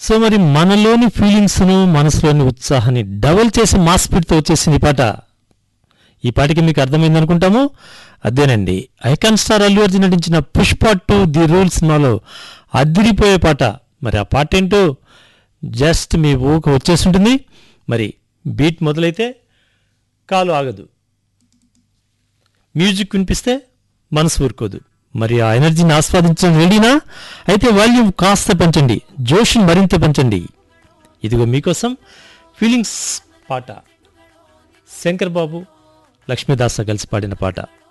so మరి మనలోని ఫీలింగ్స్ను మనసులోని ఉత్సాహాన్ని డబుల్ చేసి మాస్ స్పీడ్తో వచ్చేసింది ఈ పాట ఈ పాటకి మీకు అర్థమైంది అనుకుంటాము అదేనండి ఐకాన్ స్టార్ అల్లు అర్జున్ నటించిన పుష్ప టు ది రూల్ సినిమాలో అదిరిపోయే పాట మరి ఆ పాట ఏంటో జస్ట్ మీ ఊక వచ్చేస్తుంటుంది మరి బీట్ మొదలైతే కాలు ఆగదు మ్యూజిక్ వినిపిస్తే మనసు ఊరుకోదు మరి ఆ ఎనర్జీని ఆస్వాదించడం రెడీనా అయితే వాల్యూమ్ కాస్త పెంచండి జోష్ని మరింత పెంచండి ఇదిగో మీకోసం ఫీలింగ్స్ పాట శంకర్ బాబు లక్ష్మీదాస కలిసి పాడిన పాట